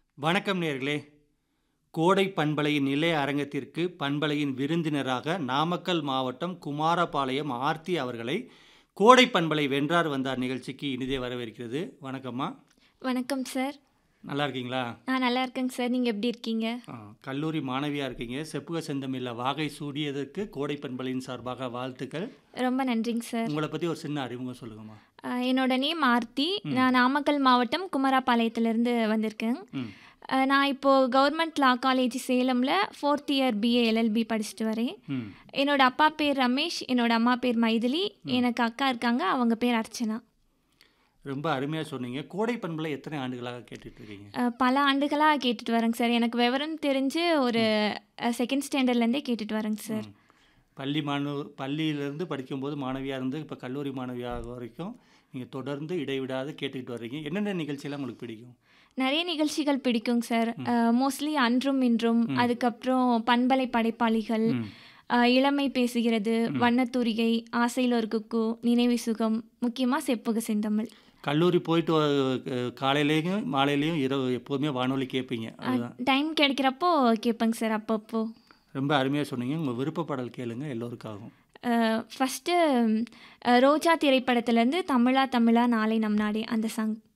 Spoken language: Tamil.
வணக்கம் நேர்களே கோடை பண்பலையின் நிலைய அரங்கத்திற்கு பண்பலையின் விருந்தினராக நாமக்கல் மாவட்டம் குமாரபாளையம் ஆர்த்தி அவர்களை கோடை பண்பலை வென்றார் வந்தார் நிகழ்ச்சிக்கு இனிதே வரவேற்கிறது வணக்கம்மா வணக்கம் சார் நல்லா இருக்கீங்களா நான் நல்லா இருக்கேங்க சார் நீங்கள் எப்படி இருக்கீங்க ஆ, கல்லூரி மாணவியாக இருக்கீங்க செப்புக செந்தமில்ல வாகை சூடியதற்கு கோடை பண்பலையின் சார்பாக வாழ்த்துக்கள் ரொம்ப நன்றிங்க சார் உங்களை பற்றி ஒரு சின்ன அறிமுகம் சொல்லுங்கம்மா அஹ், என்னோட நேம் ஆர்த்தி நான் நாமக்கல் மாவட்டம் குமராபாளையத்துலேருந்து வந்திருக்கேன் ம் அஹ், நான் இப்போது கவர்மெண்ட் லா காலேஜ் சேலமில் ஃபோர்த் இயர் பிஏ எல்எல்பி படிச்சுட்டு வரேன் ம் என்னோட அப்பா பேர் ரமேஷ் என்னோட அம்மா பேர் மைதிலி எனக்கு அக்கா இருக்காங்க அவங்க பேர் அர்ச்சனா ரொம்ப அருமையாக சொன்னீங்க கோடை பண்பலை எத்தனை ஆண்டுகளாக கேட்டுட்டு இருக்கீங்க அஹ், பல ஆண்டுகளாக கேட்டுட்டு வரேங்க சார் எனக்கு விவரம் தெரிஞ்சு ஒரு செகண்ட் ஸ்டாண்டர்ட்லேருந்தே கேட்டுட்டு வரேங்க சார் ம். பள்ளி மாணவ பள்ளியிலேருந்து படிக்கும்போது மாணவியாக இருந்து இப்போ கல்லூரி மாணவியாக வரைக்கும் நீங்கள் தொடர்ந்து இடைவிடாது கேட்டுக்கிட்டு வர்றீங்க என்னென்ன நிகழ்ச்சியெல்லாம் உங்களுக்கு பிடிக்கும் நிறைய நிகழ்ச்சிகள் பிடிக்குங்க சார் மோஸ்ட்லி அன்றும் இன்றும் அதுக்கப்புறம் பண்பலை படைப்பாளிகள் ம் அஹ், இளமை பேசுகிறது வண்ணத்தூரிகை ஆசையில் ஒரு குக்கு நினைவு சுகம் முக்கியமாக செப்புக செந்தமிழ் கல்லூரி போயிட்டு வ- காலையிலேயும் மாலையிலையும் இரவு எப்போதுமே வானொலி கேட்பீங்க அதுதான் டைம் கிடைக்கிறப்போ கேட்பேங்க சார் அப்பப்போ ரொம்ப அருமையாக சொன்னீங்க உங்கள் விருப்பப்பாடல் கேளுங்க எல்லோருக்காகவும் ஃபஸ்ட்டு ரோஜா திரைப்படத்துலேருந்து தமிழா தமிழா நாளை நம் நாடே அந்த சாங்